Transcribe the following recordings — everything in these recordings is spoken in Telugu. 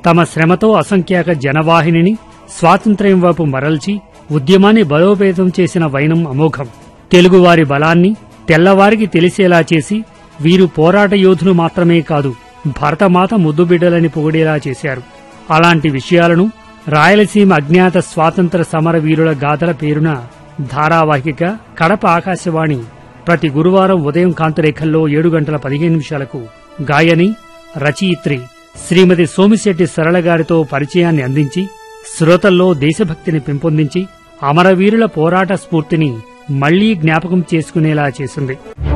తమ శ్రమతో అసంఖ్యాక జనవాహినిని స్వాతంత్ర్యం వైపు మరల్చి ఉద్యమాన్ని బలోపేతం చేసిన వైనం అమోఘం తెలుగువారి బలాన్ని తెల్లవారికి తెలిసేలా చేసి వీరు పోరాట యోధులు మాత్రమే కాదు భరతమాత ముద్దుబిడ్డలని పొగిడేలా చేశారు అలాంటి విషయాలను రాయలసీమ అజ్ఞాత స్వాతంత్ర సమర వీరుల గాథల పేరున ధారావాహిక కడప ఆకాశవాణి ప్రతి గురువారం ఉదయం కాంతిరేఖల్లో ఏడు గంటల పదిహేను నిమిషాలకు గాయని రచయిత్రి శ్రీమతి సోమిశెట్టి సరళ గారితో పరిచయాన్ని అందించి శ్రోతల్లో దేశభక్తిని పెంపొందించి అమరవీరుల పోరాట స్ఫూర్తిని మళ్లీ జ్ఞాపకం చేసుకునేలా చేసింది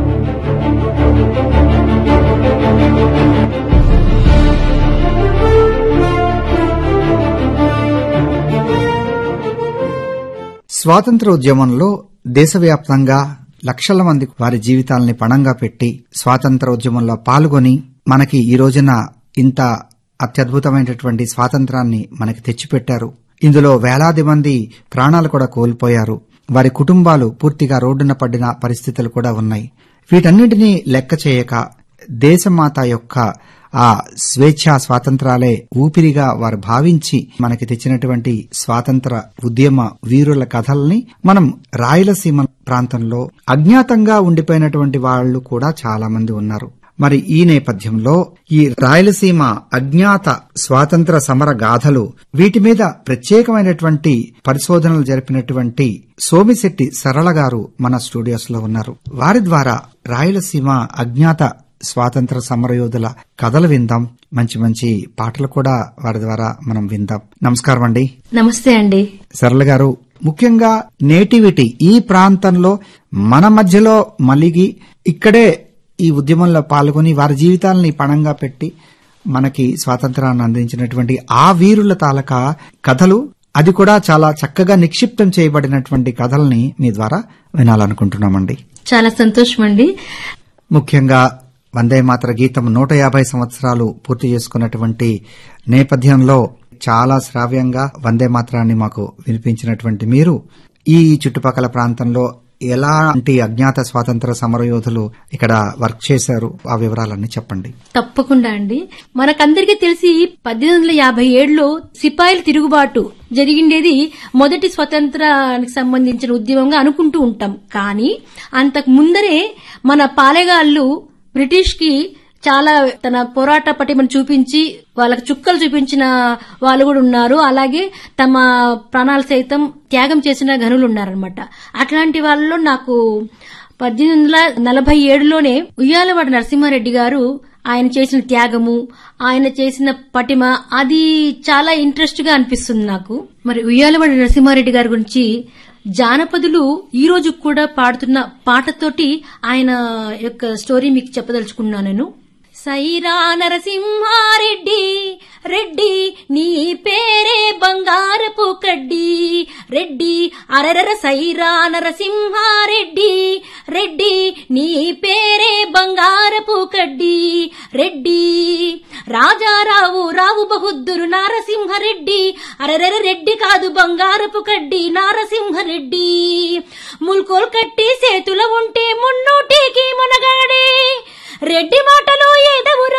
స్వాతంత్ర ఉద్యమంలో దేశవ్యాప్తంగా లక్షల మంది వారి జీవితాల్ని పణంగా పెట్టి స్వాతంత్ర ఉద్యమంలో పాల్గొని మనకి ఈ రోజున ఇంత అత్యద్భుతమైనటువంటి స్వాతంత్రాన్ని మనకి తెచ్చిపెట్టారు ఇందులో వేలాది మంది ప్రాణాలు కూడా కోల్పోయారు వారి కుటుంబాలు పూర్తిగా రోడ్డున పడిన పరిస్థితులు కూడా ఉన్నాయి వీటన్నిటినీ లెక్క చేయక దేశమాత యొక్క ఆ స్వేచ్ఛా స్వాతంత్రాలే ఊపిరిగా వారు భావించి మనకి తెచ్చినటువంటి స్వాతంత్ర ఉద్యమ వీరుల కథల్ని మనం రాయలసీమ ప్రాంతంలో అజ్ఞాతంగా ఉండిపోయినటువంటి వాళ్ళు కూడా చాలా మంది ఉన్నారు మరి ఈ నేపథ్యంలో ఈ రాయలసీమ అజ్ఞాత స్వాతంత్ర సమర గాథలు వీటి మీద ప్రత్యేకమైనటువంటి పరిశోధనలు జరిపినటువంటి సోమిశెట్టి సరళ గారు మన స్టూడియోస్ లో ఉన్నారు వారి ద్వారా రాయలసీమ అజ్ఞాత స్వాతంత్ర సమరయోధుల కథలు విందాం మంచి మంచి పాటలు కూడా వారి ద్వారా మనం విందాం నమస్కారం అండి నమస్తే అండి సరళ గారు ముఖ్యంగా నేటివిటీ ఈ ప్రాంతంలో మన మధ్యలో మలిగి ఇక్కడే ఈ ఉద్యమంలో పాల్గొని వారి జీవితాలని పణంగా పెట్టి మనకి స్వాతంత్రాన్ని అందించినటువంటి ఆ వీరుల తాలకా కథలు అది కూడా చాలా చక్కగా నిక్షిప్తం చేయబడినటువంటి కథల్ని మీ ద్వారా వినాలనుకుంటున్నామండి చాలా సంతోషం అండి ముఖ్యంగా వందే మాతర గీతం నూట యాభై సంవత్సరాలు పూర్తి చేసుకున్నటువంటి నేపథ్యంలో చాలా శ్రావ్యంగా వందే మాత్రాన్ని మాకు వినిపించినటువంటి మీరు ఈ చుట్టుపక్కల ప్రాంతంలో ఎలాంటి అజ్ఞాత స్వాతంత్ర సమరయోధులు ఇక్కడ వర్క్ చేశారు ఆ వివరాలన్నీ చెప్పండి తప్పకుండా అండి మనకందరికీ తెలిసి పద్దెనిమిది వందల యాభై ఏడులో సిపాయిల తిరుగుబాటు జరిగిండేది మొదటి స్వతంత్రానికి సంబంధించిన ఉద్యమంగా అనుకుంటూ ఉంటాం కానీ అంతకు ముందరే మన పాలెగాళ్ళు బ్రిటిష్ కి చాలా తన పోరాట పటిమను చూపించి వాళ్ళకి చుక్కలు చూపించిన వాళ్ళు కూడా ఉన్నారు అలాగే తమ ప్రాణాలు సైతం త్యాగం చేసిన గనులు ఉన్నారనమాట అట్లాంటి వాళ్ళలో నాకు పద్దెనిమిది వందల నలభై ఏడులోనే ఉయ్యాలవాడ నరసింహారెడ్డి గారు ఆయన చేసిన త్యాగము ఆయన చేసిన పటిమ అది చాలా ఇంట్రెస్ట్ గా అనిపిస్తుంది నాకు మరి ఉయ్యాలవాడ నరసింహారెడ్డి గారి గురించి జానపదులు ఈ రోజు కూడా పాడుతున్న పాటతోటి ఆయన యొక్క స్టోరీ మీకు చెప్పదలుచుకున్నాను నేను సైరా నరసింహారెడ్డి రెడ్డి నీ పేరే బంగారపు కడ్డి రెడ్డి అరరర సైరా నరసింహారెడ్డి రెడ్డి నీ పేరే బంగారపు కడ్డి రెడ్డి రాజారావు రావు బహుద్దురు నారసింహరెడ్డి అరరర రెడ్డి కాదు బంగారపు కడ్డి నారసింహరెడ్డి ముల్కోల్ కట్టి చేతుల ఉంటే మున్నూటికి మునగాడే రెడ్డి మాటలు ఏదవురా